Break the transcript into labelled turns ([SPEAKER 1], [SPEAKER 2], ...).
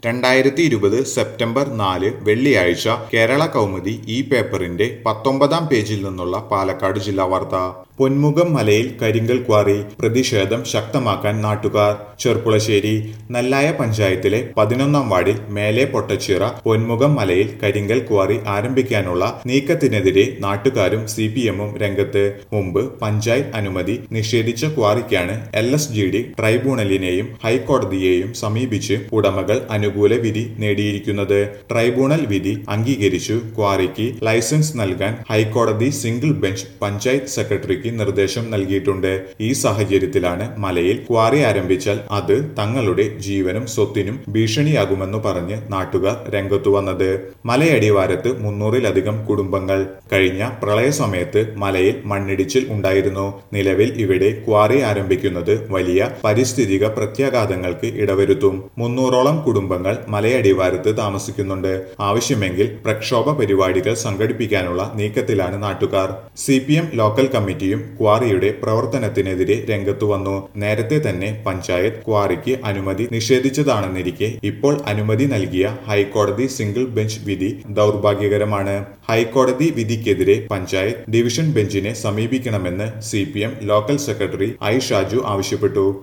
[SPEAKER 1] രണ്ടായിരത്തി ഇരുപത് സെപ്റ്റംബർ നാല് വെള്ളിയാഴ്ച കേരള കൗമുദി ഈ പേപ്പറിന്റെ പത്തൊമ്പതാം പേജിൽ നിന്നുള്ള പാലക്കാട് ജില്ലാ വാർത്ത പൊന്മുഖം മലയിൽ കരിങ്കൽ ക്വാറി പ്രതിഷേധം ശക്തമാക്കാൻ നാട്ടുകാർ ചെർപ്പുളശ്ശേരി നെല്ലായ പഞ്ചായത്തിലെ പതിനൊന്നാം വാർഡിൽ മേലെ പൊട്ടച്ചിറ പൊന്മുഖം മലയിൽ കരിങ്കൽ ക്വാറി ആരംഭിക്കാനുള്ള നീക്കത്തിനെതിരെ നാട്ടുകാരും സി പി എമ്മും രംഗത്ത് മുമ്പ് പഞ്ചായത്ത് അനുമതി നിഷേധിച്ച ക്വാറിക്കാണ് എൽ എസ് ജി ഡി ട്രൈബ്യൂണലിനെയും ഹൈക്കോടതിയെയും സമീപിച്ച് ഉടമകൾ അനുകൂല വിധി നേടിയിരിക്കുന്നത് ട്രൈബ്യൂണൽ വിധി അംഗീകരിച്ചു ക്വാറിക്ക് ലൈസൻസ് നൽകാൻ ഹൈക്കോടതി സിംഗിൾ ബെഞ്ച് പഞ്ചായത്ത് സെക്രട്ടറിക്ക് നിർദ്ദേശം നൽകിയിട്ടുണ്ട് ഈ സാഹചര്യത്തിലാണ് മലയിൽ ക്വാറി ആരംഭിച്ചാൽ അത് തങ്ങളുടെ ജീവനും സ്വത്തിനും ഭീഷണിയാകുമെന്ന് പറഞ്ഞ് നാട്ടുകാർ രംഗത്തു വന്നത് മലയടിവാരത്ത് മുന്നൂറിലധികം കുടുംബങ്ങൾ കഴിഞ്ഞ പ്രളയ സമയത്ത് മലയിൽ മണ്ണിടിച്ചിൽ ഉണ്ടായിരുന്നു നിലവിൽ ഇവിടെ ക്വാറി ആരംഭിക്കുന്നത് വലിയ പാരിസ്ഥിതിക പ്രത്യാഘാതങ്ങൾക്ക് ഇടവരുത്തും മുന്നൂറോളം കുടുംബങ്ങൾ മലയടിവാരത്ത് താമസിക്കുന്നുണ്ട് ആവശ്യമെങ്കിൽ പ്രക്ഷോഭ പരിപാടികൾ സംഘടിപ്പിക്കാനുള്ള നീക്കത്തിലാണ് നാട്ടുകാർ സി പി എം ലോക്കൽ കമ്മിറ്റിയും ക്വാറിയുടെ പ്രവർത്തനത്തിനെതിരെ രംഗത്തു വന്നു നേരത്തെ തന്നെ പഞ്ചായത്ത് ക്വാറിക്ക് അനുമതി നിഷേധിച്ചതാണെന്നിരിക്കെ ഇപ്പോൾ അനുമതി നൽകിയ ഹൈക്കോടതി സിംഗിൾ ബെഞ്ച് വിധി ദൗർഭാഗ്യകരമാണ് ഹൈക്കോടതി വിധിക്കെതിരെ പഞ്ചായത്ത് ഡിവിഷൻ ബെഞ്ചിനെ സമീപിക്കണമെന്ന് C local secretary I Shaju ആവശ്യപ്പെട്ടു